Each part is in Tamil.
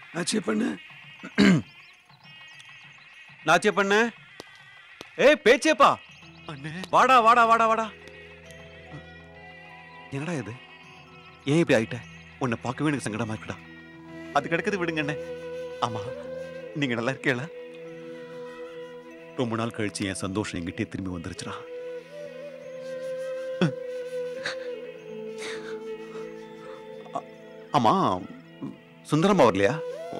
ஆச்சே பண்ணு நாச்சே பண்ண ஏய் பேச்சேப்பா வாடா வாடா வாடா வாடா என்னடா இது ஏன் இப்படி ஆயிட்ட உன்னை பார்க்கவே எனக்கு சங்கடமா இருக்குடா அது கிடக்குது விடுங்க அண்ணே ஆமா நீங்க நல்லா இருக்கீங்களா ரொம்ப நாள் கழிச்சு என் சந்தோஷம் என்கிட்டே திரும்பி வந்துருச்சுடா ஆ- ஆமா சுந்தரமா வரலையா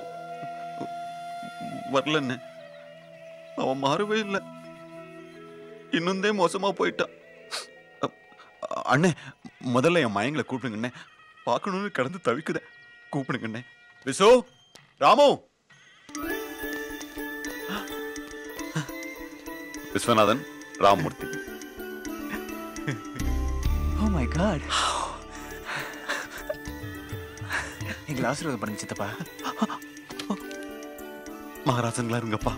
வரலன்னு அவன் மாறவே இல்லை இன்னும் மோசமா போயிட்டான் அ- அண்ணே முதல்ல என் மயங்களை கூப்பிடுங்க அண்ணே பார்க்கணும்னு கடந்து தவிக்குத கூப்பிடுங்க அண்ணே Visu Ramu Viswanathan Ramamoorthy oh my God எங்களை ஆசீர்வாதம் பண்ணுங்க சித்தப்பா மகாராஜங்களா இருங்கப்பா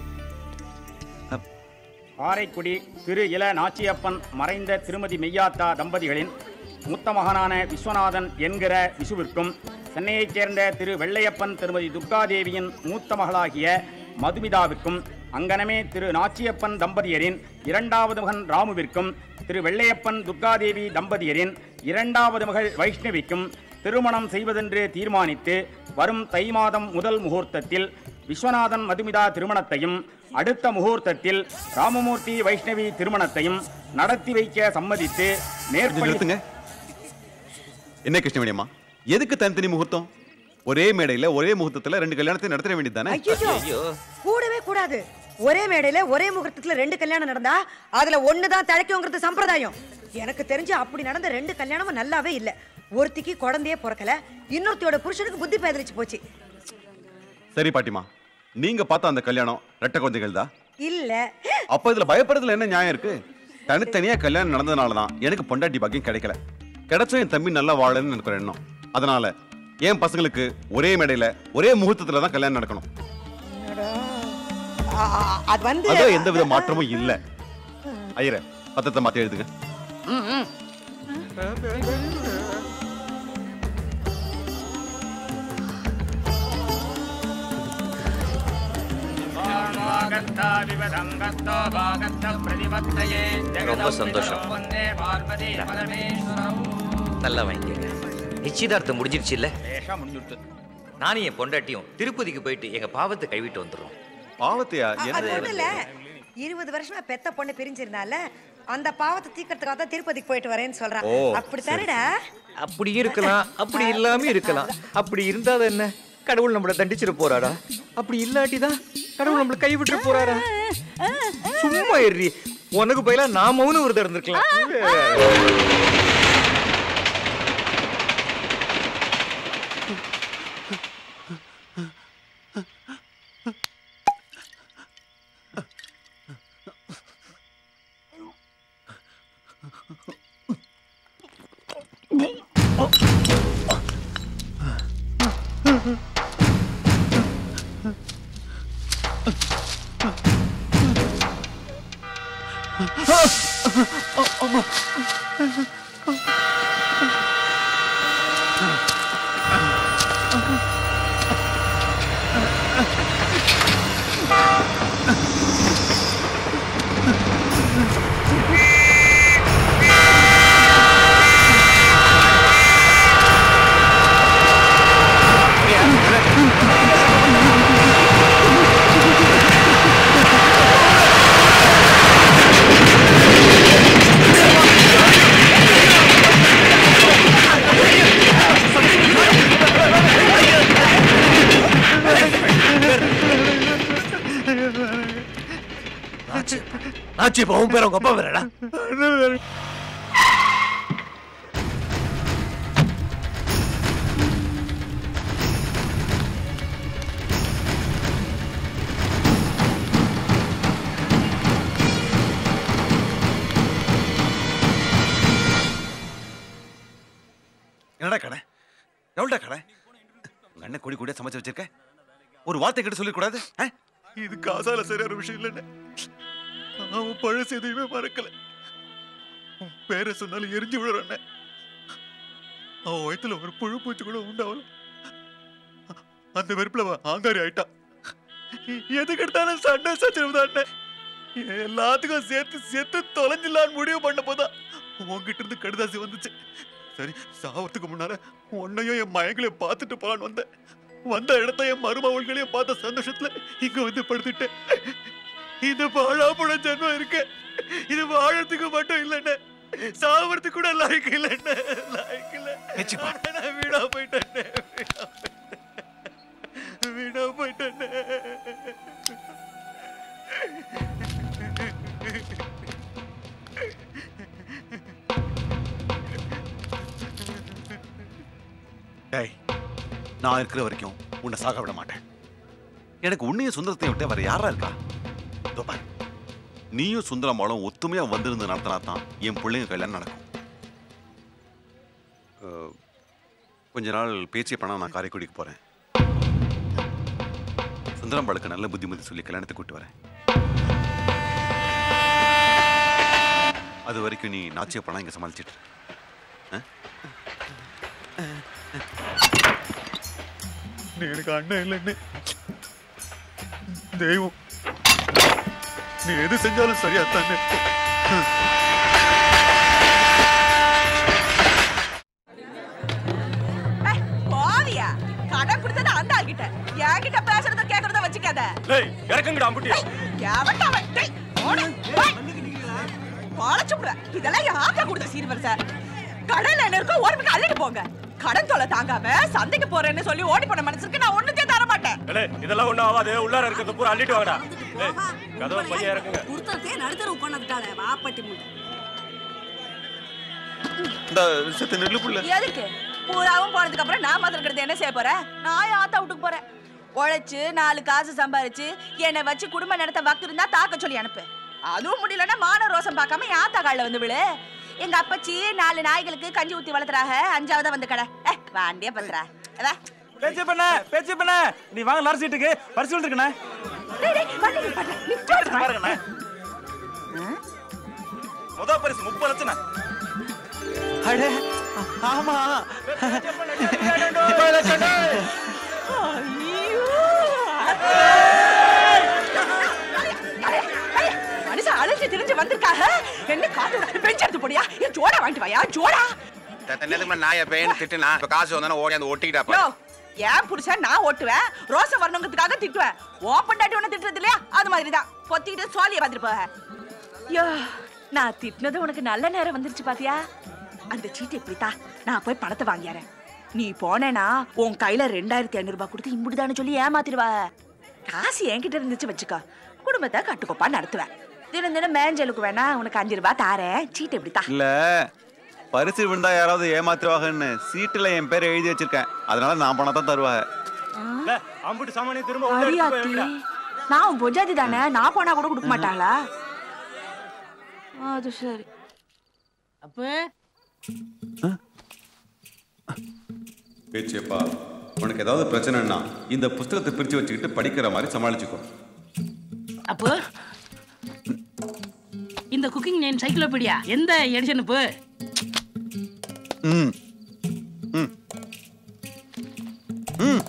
காரைக்குடி திரு இள நாச்சியப்பன் மறைந்த திருமதி மெய்யாத்தா தம்பதிகளின் மூத்த மகனான விஸ்வநாதன் என்கிற விசுவிற்கும் சென்னையைச் சேர்ந்த திரு வெள்ளையப்பன் திருமதி துர்காதேவியின் மூத்த மகளாகிய மதுமிதாவிற்கும் அங்கனமே திரு நாச்சியப்பன் தம்பதியரின் இரண்டாவது மகன் ராமுவிற்கும் திரு வெள்ளையப்பன் துர்காதேவி தம்பதியரின் இரண்டாவது மகள் வைஷ்ணவிக்கும் திருமணம் செய்வதென்று தீர்மானித்து வரும் தை மாதம் முதல் முகூர்த்தத்தில் விஸ்வநாதன் மதுமிதா திருமணத்தையும் அடுத்த முகூர்த்தத்தில் ராமமூர்த்தி வைஷ்ணவி திருமணத்தையும் நடத்தி வைக்க சம்மதித்து கொஞ்சம் நேர்படி நிறுத்துங்க என்ன கிருஷ்ணவேணியம்மா எதுக்கு தனித்தனி முகூர்த்தம் ஒரே மேடையில ஒரே முகூர்த்தத்துல ரெண்டு கல்யாணத்தை நடத்த வேண்டியது தானே ஐயோ கூடவே கூடாது ஒரே மேடையில ஒரே முகூர்த்தத்துல ரெண்டு கல்யாணம் நடந்தா அதுல ஒண்ணுதான் தழைக்குங்கிறது சம்பிரதாயம் எனக்கு தெரிஞ்சு அப்படி நடந்த ரெண்டு கல்யாணமும் நல்லாவே இல்ல ஒருத்திக்கு குழந்தையே பிறக்கல இன்னொருத்தியோட புருஷனுக்கு புத்தி பேதலிச்சு போச்சு சரி பாட்டிமா நீங்க பார்த்த அந்த கல்யாணம் ரெட்டை குழந்தைகள் தான் இல்ல அப்ப இதுல பயப்படுறதுல என்ன நியாயம் இருக்கு தனித்தனியா கல்யாணம் நடந்ததுனால தான் எனக்கு பொண்டாட்டி பாக்கியம் கிடைக்கல கிடைச்சும் என் தம்பி நல்லா வாழணும்னு எனக்கு ஒரு எண்ணம் அதனால என் பசங்களுக்கு ஒரே மேடையில ஒரே முகூர்த்தத்துல தான் கல்யாணம் நடக்கணும் ஆ, ஆ, அது வந்து அதோ எந்த வித மாற்றமும் இல்ல ஐயர பத்திரத்தை மாத்தி எழுதுங்க ரொம்ப சந்தோஷம் நல்லா வாங்கிக்கங்க நிச்சயதார்த்தம் முடிஞ்சிருச்சு இல்ல நானும் என் பொண்டாட்டியும் திருப்பதிக்கு போயிட்டு எங்க பாவத்தை கழுவிட்டு வந்துடுறோம் பாவத்தையா அது ஒண்ணும் இல்ல இருபது வருஷமா பெத்த பொண்ணு பிரிஞ்சிருந்தால அந்த பாவத்தை தீக்கிறதுக்காக தான் திருப்பதிக்கு போயிட்டு வரேன்னு சொல்றான் ஓ, அப்படி தானடா அப்படி இருக்கலாம் அப்படி இல்லாம இருக்கலாம் அப்படி இருந்தாத என்ன கடவுள் நம்மள தண்டிச்சிட போறாரா அப்படி இல்லாட்டிதான் கடவுள் நம்மள கைவிட்டு போறாரா சும்மா ஏறி உனக்கு பயிலா நாமவும் ஒரு இருந்திருக்கலாம் ஆச்சு இப்போ உன் பேர் உங்க அப்பா வேறடா என்னடா கடை எவ்வளோடா கடை உங்க அண்ணன் கொடி கொடியா சமைச்சு வச்சிருக்க ஒரு வார்த்தை கிட்ட சொல்லிக்கூடாது இது காசால சரியான விஷயம் இல்லைன்னு அவன் பழசு எதையுமே மறக்கல உன் பேரை சொன்னாலும் எரிஞ்சு விடுற அண்ணன் அவன் வயித்துல ஒரு புழு பூச்சி கூட உண்டாவல அந்த வெறுப்புல அவ ஆங்காரி ஆயிட்டா எதுக்கு எடுத்தாலும் சண்டை சச்சரவு தானே எல்லாத்துக்கும் சேர்த்து சேர்த்து தொலைஞ்சிடலான்னு முடிவு பண்ண போதா உன்கிட்ட இருந்து கடுதாசி வந்துச்சு சரி சாவறதுக்கு முன்னால உன்னையும் என் மயங்களையும் பார்த்துட்டு போலான்னு வந்தேன் வந்த இடத்த என் மருமவள்களையும் பார்த்த சந்தோஷத்துல இங்க வந்து படுத்துட்டேன் இந்த வாழாப்புட ஜென்மம் இருக்கு இது வாழறதுக்கு மட்டும் இல்லைன்னு சாவறதுக்கு கூட லாய்க்கு இல்லைன்னு லாய்க்கு இல்ல நான் வீணா போயிட்டேன் வீணா போயிட்டேன் டேய் நான் இருக்கிற வரைக்கும் உன்னை சாக விட மாட்டேன் எனக்கு உன்னையும் சுந்தரத்தையும் விட்டு வேற யாரா இருக்கா இதோ பாரு நீயும் சுந்தரமாலும் ஒத்துமையா வந்திருந்து நடத்தினா தான் என் பிள்ளைங்க கல்யாணம் நடக்கும் அஹ், கொஞ்ச நாள் பேச்சு பண்ணா நான் காரைக்குடிக்கு போறேன் சுந்தரம்பாளுக்கு நல்ல புத்திமதி சொல்லி கல்யாணத்தை கூட்டு வரேன் அது வரைக்கும் நீ நாச்சிய பணம் இங்க சமாளிச்சிட்டு இரு. அஹ்? நீ எனக்கு அண்ணன் இல்லைன்னு தெய்வம் நீ எது செஞ்சாலும் சரியா தானே போவியா கடன் கொடுத்தது அந்த ஆள்கிட்ட என்கிட்ட பேசுறத கேக்குறத வச்சுக்காத இறக்குங்கடா அம்புட்டி எவன்டா அவன்? டேய், போடு, போய். பொழைச்சு விடுவேன். இதெல்லாம் யார்கிட்ட கொடுத்த சீர்வரிசை? கடன்ல என்ன இருக்கோ ஓரத்துக்கு அள்ளிட்டு போங்க கடன் தொலை தாங்காம சந்தைக்கு போறேன்னு சொல்லி ஓடி போன மனசுக்கு நான் ஒண்ணுத்தே தர மாட்டேன் இதெல்லாம் ஒண்ணும் ஆகாது உள்ளார இருக்கிறது பூரா அள்ளிட்டு வாங்கடா கதவை பையன் இறக்குங்க கொடுத்ததே நடுத்தரவு கொண்டதுக்காக வாப்பட்டி முட்டை இந்த செத்து நெல்லு புள்ள எதுக்கு பூராவும் போனதுக்கு அப்புறம் நான் மாதிரி இருக்கிறது என்ன செய்ய போறேன் நான் ஆத்தா வீட்டுக்கு போறேன் உழைச்சு நாலு காசு சம்பாரிச்சு என்னை வச்சு குடும்ப நடத்த வக்கு இருந்தா தாக்க சொல்லி அனுப்பு அதுவும் முடியலன்னா மான ரோசம் பார்க்காம என் ஆத்தா காலில் வந்து விழு எங்க அப்பச்சி நாலு நாய்களுக்கு கஞ்சி ஊத்தி வளர்த்துறாக அஞ்சாவதா வந்து கடை ஏ வாண்டியே பத்துறா வா. பேச்சு பண்ண பேச்சு பண்ண நீ வாங்க லாரி சீட்டுக்கு பரிசு விட்டுருக்கண்ணே டேய், டேய், வண்டி நிப்பாட்டு, நிப்பாட்டு. பாருங்கண்ணே முத பரிசு முப்பது லட்சம் அட ஆமா ஐயோ. மனுஷன் அழைச்சு திரிஞ்சு வந்திருக்காக என்ன காத்து பெஞ்சு எடுத்து போடியா என் ஜோடா வாங்கிட்டு வாயா ஜோடா நேரத்துக்கு நாய பேன்னு திட்டுனா இப்ப காசு வந்தானே ஓடி அந்த ஒட்டிக்கிட்டா யோ ஏன் புருஷன் நான் ஓட்டுவேன் ரோசம் வரணுங்கிறதுக்காக திட்டுவேன் ஓ பொண்டாட்டி ஒண்ணு திட்டுறது இல்லையா அது மாதிரி தான் பொத்திக்கிட்டு சோழிய பார்த்துட்டு போக யோ நான் திட்டினது உனக்கு நல்ல நேரம் வந்துருச்சு பாத்தியா அந்த சீட்டு எப்படித்தா நான் போய் பணத்தை வாங்கியாரேன் நீ போனேனா உன் கையில ரெண்டாயிரத்தி ஐநூறு ரூபாய் கொடுத்து இம்புடுதான்னு சொல்லி ஏமாத்திடுவா காசு என்கிட்ட இருந்துச்சு வச்சுக்கோ குடும்பத்தை கட்டுக்கோப்பா நடத்துவேன் தினம் தினம் மேஞ்சலுக்கு வேணா உனக்கு அஞ்சு ரூபாய் தாரேன் சீட்டு எப்படித்தா இல்ல பரிசு விழுந்தா யாராவது ஏமாத்துவாங்கன்னு சீட்டுல என் பேரை எழுதி வச்சிருக்கேன் அதனால நான் பணம் தான் தருவாங்க அம்புட்டு சாமானியம் திரும்ப உள்ள எடுத்து போய் அடியாத்தி வைடா. நான் உன் பொஜாதி தானே நான் போனா கூட கொடுக்க மாட்டாங்களா அது சரி பேச்சியப்பா உனக்கு ஏதாவது பிரச்சனைன்னா இந்த புஸ்தகத்தை பிரிச்சு வச்சுக்கிட்டு படிக்கிற மாதிரி சமாளிச்சுக்கோ அப்போ இந்த குக்கிங் என்சைக்ளோபீடியா எந்த எடிஷன் இப்போ ம் ம் ம்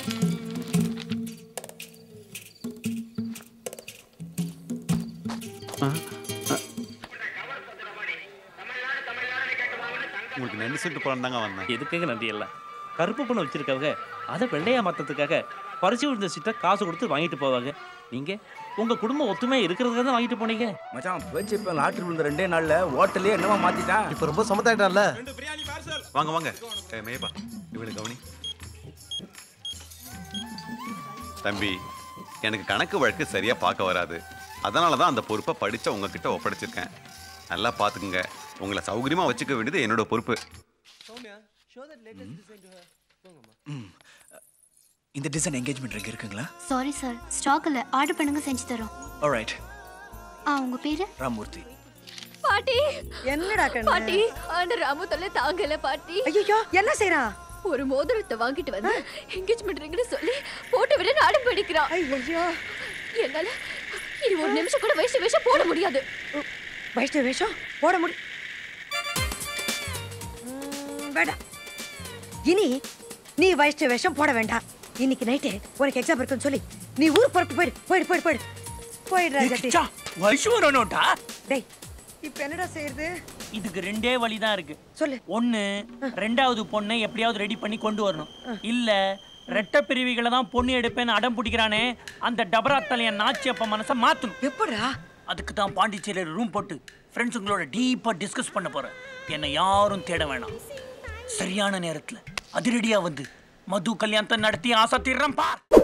உங்களுக்கு நன்றி சொல்லிட்டு போலாம் தாங்க வந்தேன் எதுக்காக நன்றி எல்லாம் கருப்பு பணம் வச்சிருக்கவங்க அதை வெள்ளையா மாத்ததுக்காக பறிச்சு விழுந்த சீட்டை காசு கொடுத்து வாங்கிட்டு போவாங்க நீங்க உங்க குடும்பம் ஒத்துமையா இருக்கிறதுக்காக தான் வாங்கிட்டு போனீங்க மச்சான் பேச்சு இப்போ லாட்ரி விழுந்த ரெண்டே நாள்ல ஹோட்டலே என்னவா மாத்திட்டான் இப்ப ரொம்ப சமத்தாயிட்டான்ல வாங்க வாங்க ஏய், மேயப்பா இவனுக்கு கவனி தம்பி எனக்கு கணக்கு வழக்கு சரியா பார்க்க வராது அதனால தான் அந்த பொறுப்பை படிச்ச உங்ககிட்ட ஒப்படைச்சிருக்கேன் நல்லா பார்த்துக்குங்க உங்களை சௌகரியமா வச்சுக்க வேண்டியது என்னோட பொறுப்பு இந்த டிசைன் என்கேஜ்மெண்ட் ரிங் இருக்குங்களா சாரி சார் ஸ்டாக் இல்ல ஆர்டர் பண்ணுங்க செஞ்சு தரோம் ஆல்ரைட் ஆ உங்க பேரு ராமூர்த்தி பாட்டி என்னடா கண்ணு பாட்டி அந்த ராமு தொல்லை தாங்கல பாட்டி ஐயோ என்ன செய்றான் ஒரு மோதிரத்தை வாங்கிட்டு வந்து என்கேஜ்மெண்ட் ரிங்னு சொல்லி போட்டு விட நாடம் படிக்கிறான் ஐயோ என்னால இனி ஒரு நிமிஷம் கூட வேஷ வேஷம் போட முடியாது வைஷ்ணவ வேஷம் போட முடி ம், வேண்டாம் இனி நீ வைஷ்ணவ வேஷம் போட வேண்டாம் இன்னைக்கு நைட்டு உனக்கு எக்ஸாம் இருக்குன்னு சொல்லி நீ ஊர் புறப்பட்டு போயிடு போயிடு போயிடு போயிடு போயிடு ராஜாத்தி வயசு வரணும்டா டேய் இப்ப என்னடா செய்யறது இதுக்கு ரெண்டே வழி தான் இருக்கு சொல்லு ஒண்ணு ரெண்டாவது பொண்ணை எப்படியாவது ரெடி பண்ணி கொண்டு வரணும் இல்ல ரெட்ட பிரிவிகளை தான் பொண்ணு எடுப்பேன்னு அடம் பிடிக்கிறானே அந்த டபரா தலையன் நாச்சி அப்ப மனசை மாத்தணும் எப்படா அதுக்கு தான் பாண்டிச்சேரியில் ரூம் போட்டு ஃப்ரெண்ட்ஸுங்களோட டீப்பா டிஸ்கஸ் பண்ண போறேன் என்னை யாரும் தேட வேணாம் சரியான நேரத்துல அதிரடியா வந்து மது கல்யாணத்தை நடத்தி ஆசை தீர்றேன் பார்